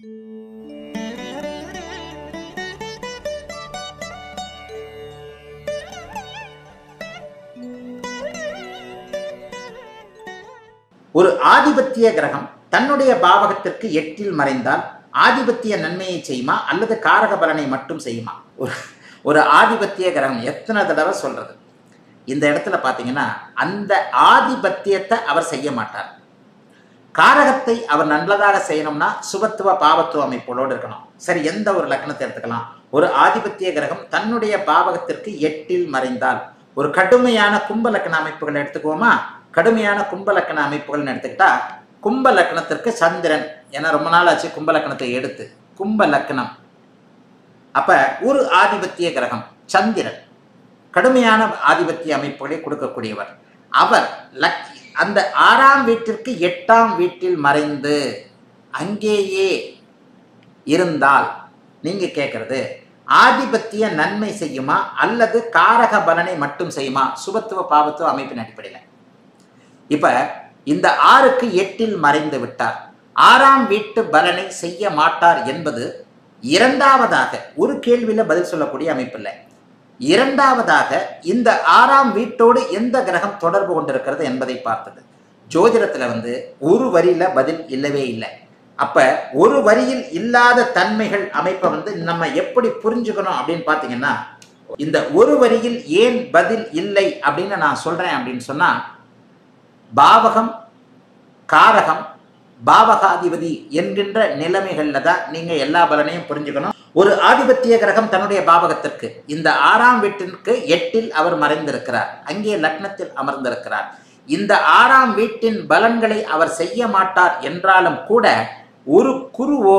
ஒரு ஆதிபத்திய கிரகம் தன்னுடைய பாவகத்திற்கு எட்டில் மறைந்தால் ஆதிபத்திய நன்மையை செய்யுமா அல்லது காரக பலனை மட்டும் செய்யுமா ஒரு ஒரு ஆதிபத்திய கிரகம் எத்தனை தடவை சொல்றது இந்த இடத்துல பார்த்தீங்கன்னா அந்த ஆதிபத்தியத்தை அவர் செய்ய மாட்டார் காரகத்தை அவர் நல்லதாக செய்யணும்னா சுபத்துவ பாவத்துவ அமைப்புகளோடு இருக்கணும் சரி எந்த ஒரு லக்னத்தை எடுத்துக்கலாம் ஒரு ஆதிபத்திய கிரகம் தன்னுடைய பாவகத்திற்கு எட்டில் மறைந்தால் ஒரு கடுமையான கும்ப லக்ன அமைப்புகள் எடுத்துக்குவோமா கடுமையான கும்ப லக்ன அமைப்புகள்னு எடுத்துக்கிட்டா கும்ப லக்னத்திற்கு சந்திரன் ஏன்னா ரொம்ப நாள் ஆச்சு கும்ப லக்னத்தை எடுத்து கும்ப லக்னம் அப்ப ஒரு ஆதிபத்திய கிரகம் சந்திரன் கடுமையான ஆதிபத்திய அமைப்புகளை கொடுக்கக்கூடியவர் அவர் லக் அந்த ஆறாம் வீட்டிற்கு எட்டாம் வீட்டில் மறைந்து அங்கேயே இருந்தால் நீங்க கேட்கறது ஆதிபத்திய நன்மை செய்யுமா அல்லது காரக பலனை மட்டும் செய்யுமா சுபத்துவ பாவத்துவ அமைப்பின் அடிப்படையில் இப்ப இந்த ஆறுக்கு எட்டில் மறைந்து விட்டார் ஆறாம் வீட்டு பலனை செய்ய மாட்டார் என்பது இரண்டாவதாக ஒரு கேள்வியில பதில் சொல்லக்கூடிய அமைப்பில்லை இரண்டாவதாக இந்த ஆறாம் வீட்டோடு எந்த கிரகம் தொடர்பு கொண்டிருக்கிறது என்பதை பார்த்தது ஜோதிடத்துல வந்து ஒரு வரியில பதில் இல்லவே இல்லை அப்ப ஒரு வரியில் இல்லாத தன்மைகள் அமைப்பை வந்து நம்ம எப்படி புரிஞ்சுக்கணும் அப்படின்னு பார்த்தீங்கன்னா இந்த ஒரு வரியில் ஏன் பதில் இல்லை அப்படின்னு நான் சொல்றேன் அப்படின்னு சொன்னா பாவகம் காரகம் பாவகாதிபதி என்கின்ற நிலைமைகள்ல தான் நீங்க எல்லா பலனையும் புரிஞ்சுக்கணும் ஒரு ஆதிபத்திய கிரகம் தன்னுடைய பாவகத்திற்கு இந்த ஆறாம் வீட்டிற்கு எட்டில் அவர் மறைந்திருக்கிறார் அங்கே லக்னத்தில் அமர்ந்திருக்கிறார் இந்த ஆறாம் வீட்டின் பலன்களை அவர் செய்ய மாட்டார் என்றாலும் கூட ஒரு குருவோ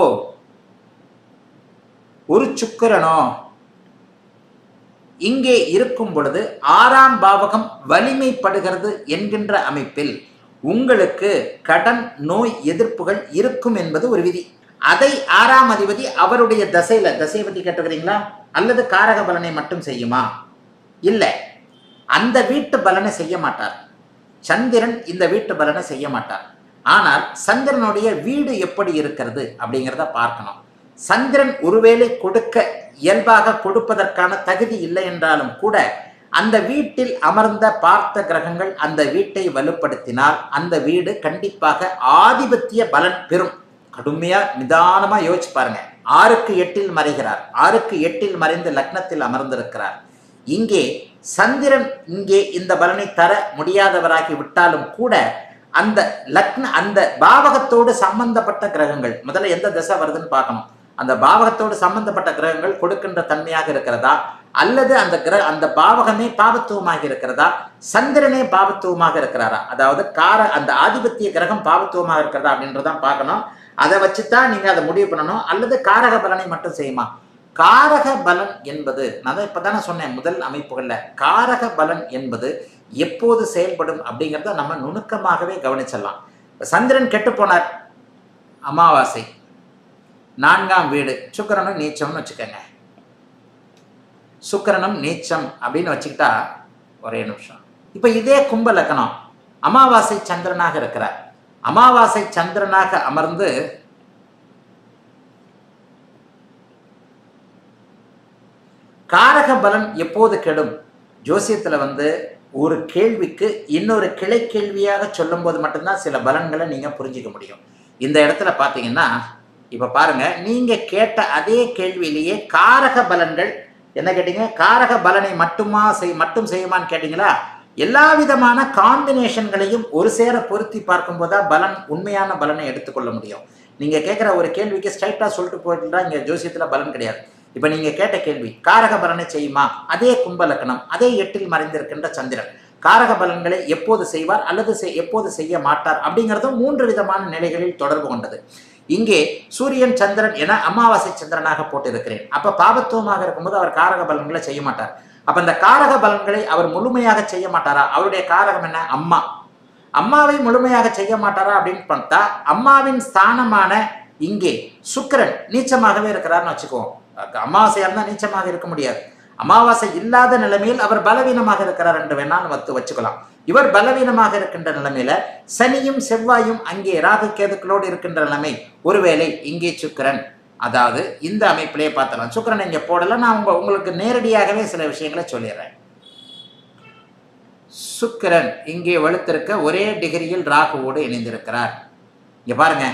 ஒரு சுக்கிரனோ இங்கே இருக்கும் பொழுது ஆறாம் பாவகம் வலிமைப்படுகிறது என்கின்ற அமைப்பில் உங்களுக்கு கடன் நோய் எதிர்ப்புகள் இருக்கும் என்பது ஒரு விதி அதை ஆறாம் அதிபதி அவருடைய தசையில தசையை பத்தி கேட்டுக்கிறீங்களா அல்லது காரக பலனை மட்டும் செய்யுமா இல்லை அந்த வீட்டு பலனை செய்ய மாட்டார் சந்திரன் இந்த வீட்டு பலனை செய்ய மாட்டார் ஆனால் சந்திரனுடைய வீடு எப்படி இருக்கிறது அப்படிங்கிறத பார்க்கணும் சந்திரன் ஒருவேளை கொடுக்க இயல்பாக கொடுப்பதற்கான தகுதி இல்லை என்றாலும் கூட அந்த வீட்டில் அமர்ந்த பார்த்த கிரகங்கள் அந்த வீட்டை வலுப்படுத்தினால் அந்த வீடு கண்டிப்பாக ஆதிபத்திய பலன் பெறும் கடுமையா நிதானமா யோசிச்சு பாருங்க ஆறுக்கு எட்டில் மறைகிறார் ஆறுக்கு எட்டில் மறைந்து லக்னத்தில் அமர்ந்திருக்கிறார் இங்கே சந்திரன் இங்கே இந்த பலனை தர முடியாதவராகி விட்டாலும் கூட அந்த லக்ன அந்த பாவகத்தோடு சம்பந்தப்பட்ட கிரகங்கள் முதல்ல எந்த திசை வருதுன்னு பார்க்கணும் அந்த பாவகத்தோடு சம்பந்தப்பட்ட கிரகங்கள் கொடுக்கின்ற தன்மையாக இருக்கிறதா அல்லது அந்த கிர அந்த பாவகமே பாவத்துவமாக இருக்கிறதா சந்திரனே பாவத்துவமாக இருக்கிறாரா அதாவது கார அந்த ஆதிபத்திய கிரகம் பாவத்துவமாக இருக்கிறதா அப்படின்றதான் பார்க்கணும் அதை வச்சுதான் நீங்க அதை முடிவு பண்ணணும் அல்லது காரக பலனை மட்டும் செய்யுமா காரக பலன் என்பது நான் தான் இப்பதானே சொன்னேன் முதல் அமைப்புகள்ல காரக பலன் என்பது எப்போது செயல்படும் அப்படிங்கிறத நம்ம நுணுக்கமாகவே கவனிச்சிடலாம் இப்ப சந்திரன் கெட்டு போனார் அமாவாசை நான்காம் வீடு சுக்கிரனும் நீச்சம்னு வச்சுக்கோங்க சுக்கிரனும் நீச்சம் அப்படின்னு வச்சுக்கிட்டா ஒரே நிமிஷம் இப்போ இதே கும்ப லக்கணம் அமாவாசை சந்திரனாக இருக்கிறார் அமாவாசை சந்திரனாக அமர்ந்து காரக பலன் எப்போது கெடும் ஜோசியத்துல வந்து ஒரு கேள்விக்கு இன்னொரு கிளை கேள்வியாக சொல்லும்போது மட்டும்தான் சில பலன்களை நீங்க புரிஞ்சுக்க முடியும் இந்த இடத்துல பார்த்தீங்கன்னா இப்ப பாருங்க நீங்க கேட்ட அதே கேள்வியிலேயே காரக பலன்கள் என்ன கேட்டீங்க காரக பலனை மட்டுமா செய் மட்டும் செய்யுமான்னு கேட்டீங்களா எல்லா விதமான காம்பினேஷன்களையும் ஒரு சேர பொருத்தி பார்க்கும்போது தான் பலன் உண்மையான பலனை எடுத்துக்கொள்ள முடியும் நீங்க கேட்குற ஒரு கேள்விக்கு ஸ்ட்ரைட்டா சொல்லிட்டு போயிட்டுனா இங்க ஜோசியத்துல பலன் கிடையாது இப்ப நீங்க கேட்ட கேள்வி காரக பலனை செய்யுமா அதே கும்ப லக்னம் அதே எட்டில் மறைந்திருக்கின்ற சந்திரன் காரக பலன்களை எப்போது செய்வார் அல்லது செய்- எப்போது செய்ய மாட்டார் அப்படிங்கிறதும் மூன்று விதமான நிலைகளில் தொடர்பு கொண்டது இங்கே சூரியன் சந்திரன் என அமாவாசை சந்திரனாக போட்டிருக்கிறேன் அப்ப பாபத்துவமாக இருக்கும்போது அவர் காரக பலன்களை செய்ய மாட்டார் அப்ப இந்த காரக பலன்களை அவர் முழுமையாக செய்ய மாட்டாரா அவருடைய காரகம் என்ன அம்மா அம்மாவை முழுமையாக செய்ய மாட்டாரா அப்படின்னு பார்த்தா அம்மாவின் ஸ்தானமான இங்கே சுக்கிரன் நீச்சமாகவே இருக்கிறார்னு வச்சுக்குவோம் அமாவாசையா இருந்தா நீச்சமாக இருக்க முடியாது அமாவாசை இல்லாத நிலைமையில் அவர் பலவீனமாக இருக்கிறார் என்று வேணால் நம்ம வச்சுக்கலாம் இவர் பலவீனமாக இருக்கின்ற நிலைமையில சனியும் செவ்வாயும் அங்கே ராகு கேதுக்களோடு இருக்கின்ற நிலைமை ஒருவேளை இங்கே சுக்கிரன் அதாவது இந்த அமைப்பிலே பார்த்தலாம் சுக்கிரன் இங்கே போடல நான் உங்க உங்களுக்கு நேரடியாகவே சில விஷயங்களை சொல்லிடுறேன் சுக்கிரன் இங்கே வலுத்திருக்க ஒரே டிகிரியில் ராகுவோடு இணைந்திருக்கிறார் இங்க பாருங்க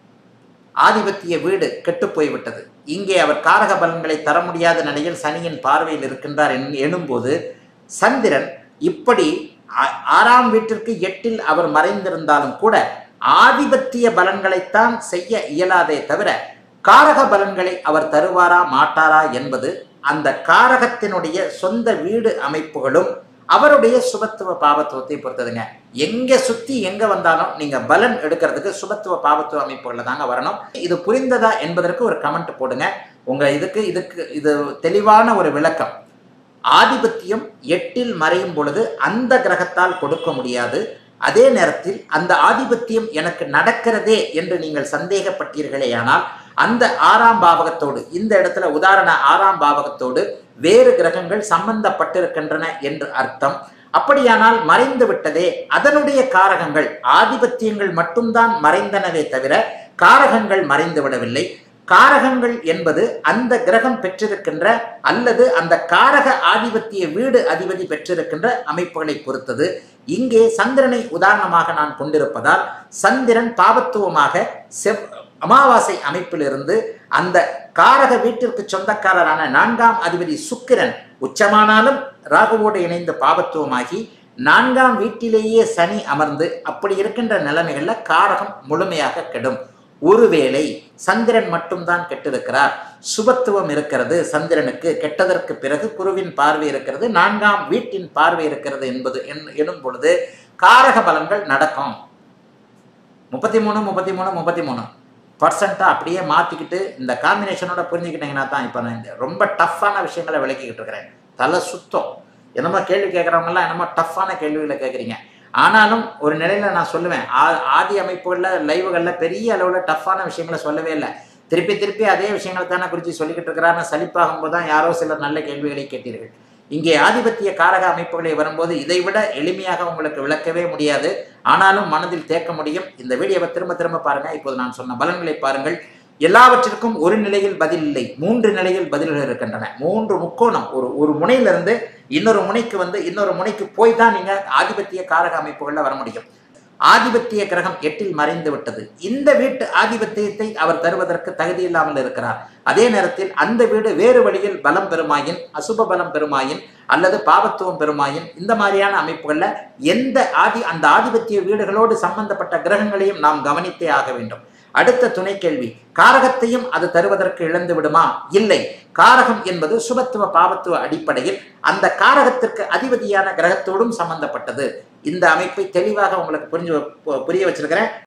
ஆதிபத்திய வீடு கெட்டு போய்விட்டது இங்கே அவர் காரக பலன்களை தர முடியாத நிலையில் சனியின் பார்வையில் இருக்கின்றார் என்- எனும்போது சந்திரன் இப்படி ஆ- ஆறாம் வீட்டிற்கு எட்டில் அவர் மறைந்திருந்தாலும் கூட ஆதிபத்திய பலன்களைத்தான் செய்ய இயலாதே தவிர காரக பலன்களை அவர் தருவாரா மாட்டாரா என்பது அந்த காரகத்தினுடைய சொந்த வீடு அமைப்புகளும் அவருடைய சுபத்துவ பாவத்துவத்தை பொறுத்ததுங்க எங்க சுத்தி எங்க வந்தாலும் நீங்க பலன் எடுக்கிறதுக்கு சுபத்துவ பாவத்துவ அமைப்புகள்ல தாங்க வரணும் இது புரிந்ததா என்பதற்கு ஒரு கமெண்ட் போடுங்க உங்க இதுக்கு இதுக்கு இது தெளிவான ஒரு விளக்கம் ஆதிபத்தியம் எட்டில் மறையும் பொழுது அந்த கிரகத்தால் கொடுக்க முடியாது அதே நேரத்தில் அந்த ஆதிபத்தியம் எனக்கு நடக்கிறதே என்று நீங்கள் சந்தேகப்பட்டீர்களேயானால் அந்த ஆறாம் பாவகத்தோடு இந்த இடத்துல உதாரண ஆறாம் பாவகத்தோடு வேறு கிரகங்கள் சம்பந்தப்பட்டிருக்கின்றன என்று அர்த்தம் அப்படியானால் மறைந்து விட்டதே அதனுடைய காரகங்கள் ஆதிபத்தியங்கள் மட்டும்தான் மறைந்தனவே தவிர காரகங்கள் மறைந்து விடவில்லை காரகங்கள் என்பது அந்த கிரகம் பெற்றிருக்கின்ற அல்லது அந்த காரக ஆதிபத்திய வீடு அதிபதி பெற்றிருக்கின்ற அமைப்புகளை பொறுத்தது இங்கே சந்திரனை உதாரணமாக நான் கொண்டிருப்பதால் சந்திரன் பாவத்துவமாக செவ் அமாவாசை அமைப்பிலிருந்து அந்த காரக வீட்டிற்கு சொந்தக்காரரான நான்காம் அதிபதி சுக்கிரன் உச்சமானாலும் ராகுவோடு இணைந்து பாவத்துவமாகி நான்காம் வீட்டிலேயே சனி அமர்ந்து அப்படி இருக்கின்ற நிலைமைகள்ல காரகம் முழுமையாக கெடும் ஒருவேளை சந்திரன் மட்டும்தான் கெட்டிருக்கிறார் சுபத்துவம் இருக்கிறது சந்திரனுக்கு கெட்டதற்கு பிறகு குருவின் பார்வை இருக்கிறது நான்காம் வீட்டின் பார்வை இருக்கிறது என்பது என்- எனும் பொழுது காரக பலன்கள் நடக்கும் முப்பத்தி மூணு முப்பத்தி மூணு முப்பத்தி மூணு பர்சண்ட்டாக அப்படியே மாற்றிக்கிட்டு இந்த காம்பினேஷனோட புரிஞ்சுக்கிட்டீங்கன்னா தான் இப்போ நான் இந்த ரொம்ப டஃப்பான விஷயங்களை விளக்கிக்கிட்டு இருக்கிறேன் தலை சுத்தம் என்னமோ கேள்வி கேட்குறவங்கலாம் என்னமோ டஃப்பான கேள்விகளை கேட்குறீங்க ஆனாலும் ஒரு நிலையில் நான் சொல்லுவேன் ஆ- ஆதி அமைப்புகளில் லைவுகளில் பெரிய அளவில் டஃப்பான விஷயங்களை சொல்லவே இல்லை திருப்பி திருப்பி அதே விஷயங்களை தானே குறித்து சொல்லிக்கிட்டு இருக்கிறாருன்னு சலிப்பாகும் போது தான் யாரோ சிலர் நல்ல கேள்விகளை கேட்டீர்கள் இங்கே ஆதிபத்திய காரக அமைப்புகளை வரும்போது இதைவிட எளிமையாக உங்களுக்கு விளக்கவே முடியாது ஆனாலும் மனதில் தேக்க முடியும் இந்த வீடியோவை திரும்ப திரும்ப பாருங்க இப்போது நான் சொன்ன பலன்களை பாருங்கள் எல்லாவற்றிற்கும் ஒரு நிலையில் பதில் இல்லை மூன்று நிலையில் பதில்கள் இருக்கின்றன மூன்று முக்கோணம் ஒரு ஒரு முனையிலிருந்து இன்னொரு முனைக்கு வந்து இன்னொரு முனைக்கு போய் தான் நீங்க ஆதிபத்திய காரக அமைப்புகள்ல வர முடியும் ஆதிபத்திய கிரகம் எட்டில் மறைந்து விட்டது இந்த வீட்டு ஆதிபத்தியத்தை அவர் தருவதற்கு தகுதி இல்லாமல் இருக்கிறார் அதே நேரத்தில் அந்த வீடு வேறு வழியில் பலம் பெறுமாயின் அசுப பலம் பெறுமாயின் அல்லது பாவத்துவம் பெறுமாயின் இந்த மாதிரியான அமைப்புகள்ல எந்த ஆதி அந்த ஆதிபத்திய வீடுகளோடு சம்பந்தப்பட்ட கிரகங்களையும் நாம் கவனித்தே ஆக வேண்டும் அடுத்த துணை கேள்வி காரகத்தையும் அது தருவதற்கு இழந்து விடுமா இல்லை காரகம் என்பது சுபத்துவ பாவத்துவ அடிப்படையில் அந்த காரகத்திற்கு அதிபதியான கிரகத்தோடும் சம்பந்தப்பட்டது இந்த அமைப்பை தெளிவாக உங்களுக்கு புரிஞ்சு புரிய வச்சிருக்கிறேன்